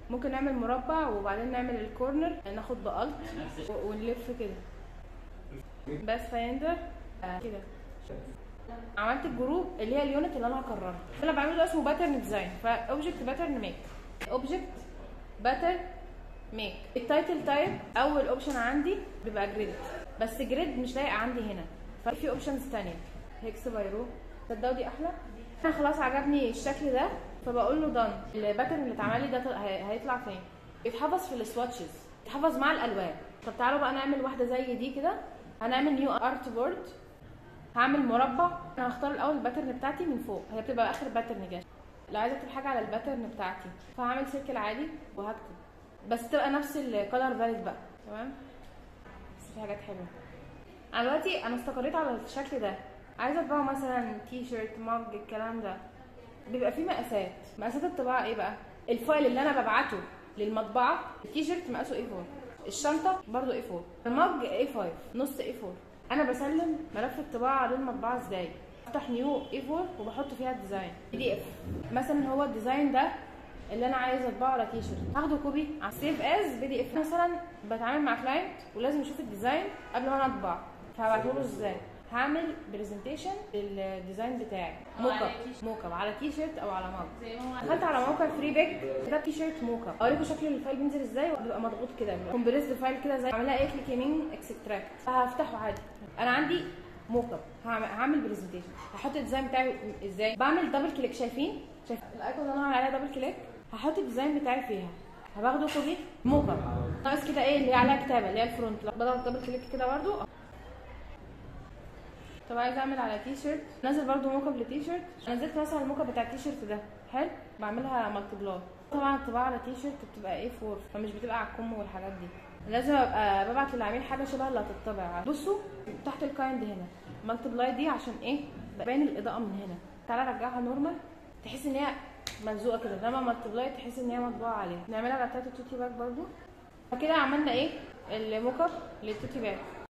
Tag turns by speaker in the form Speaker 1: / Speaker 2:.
Speaker 1: ممكن نعمل مربع وبعدين نعمل الكورنر ناخد بقلط و- ونلف كده بس فيندر آه كده عملت الجروب اللي هي اليونت اللي انا هكررها اللي انا بعمله ده اسمه باترن ديزاين فاوبجكت باترن ميك اوبجكت باترن ميك التايتل تايب اول اوبشن عندي بيبقى جريد بس جريد مش لايقه عندي هنا ففي اوبشنز تانية هيكس بايرو تصدقوا دي احلى انا خلاص عجبني الشكل ده فبقول له دان الباترن اللي اتعمل لي ده طل- هي- هيطلع فين يتحفظ في السواتشز يتحفظ مع الالوان طب تعالوا بقى نعمل واحده زي دي كده هنعمل نيو ارت بورد هعمل مربع انا هختار الاول الباترن بتاعتي من فوق هي بتبقى اخر باترن جاي لو عايزه اكتب حاجه على الباترن بتاعتي فهعمل سيركل عادي وهكتب بس تبقى نفس الكالر باليت بقى تمام بس في حاجات حلوه انا دلوقتي انا استقريت على الشكل ده عايزه اطبعه مثلا تي شيرت مج الكلام ده بيبقى فيه مقاسات مقاسات الطباعه ايه بقى الفايل اللي انا ببعته للمطبعه التي شيرت مقاسه اي 4 الشنطه برضو اي 4 المج اي 5 نص اي 4 انا بسلم ملف الطباعه للمطبعه ازاي افتح نيو اي 4 وبحط فيها الديزاين بي دي اف مثلا هو الديزاين ده اللي انا عايزه اطبعه على تي شيرت هاخده كوبي على سيف از بي دي اف مثلا بتعامل مع كلاينت ولازم يشوف الديزاين قبل ما انا اطبع فهبعته له ازاي هعمل برزنتيشن للديزاين بتاعي موك اب موك اب على تي شيرت او على مج
Speaker 2: زي ما هو
Speaker 1: دخلت على موقع فري بيك كتبت تي شيرت موكا اوريكم شكل الفايل بينزل ازاي بيبقى مضغوط كده كومبريسد فايل كده زي اعملها ايه كليك يمين اكستراكت هفتحه عادي انا عندي موك اب هعمل- هعمل برزنتيشن هحط الديزاين بتاعي ازاي بعمل دبل كليك شايفين شايف الايكون اللي انا هعمل عليها دبل كليك هحط الديزاين بتاعي فيها هباخده كوبي موك اب ناقص كده ايه اللي هي عليها كتابه اللي هي الفرونت بضغط دبل كليك كده برده طب عايزه اعمل على تي شيرت نزل برضو موك اب لتي شيرت نزلت مثلا الموك اب بتاع التي شيرت ده حلو بعملها مالتيبلاي طبعا الطباعه على تي شيرت بتبقى اي 4 فمش بتبقى على الكم والحاجات دي لازم ابقى ببعت للعميل حاجه شبه اللي هتطبع بصوا تحت الكايند هنا مالتيبلاي دي عشان ايه باين الاضاءه من هنا تعالى ارجعها نورمال تحس ان هي ملزوقه كده انما مالتيبلاي تحس ان هي مطبوعه عليها نعملها على بتاعت التوتي باك برضو فكده عملنا ايه الموك اب للتوتي باك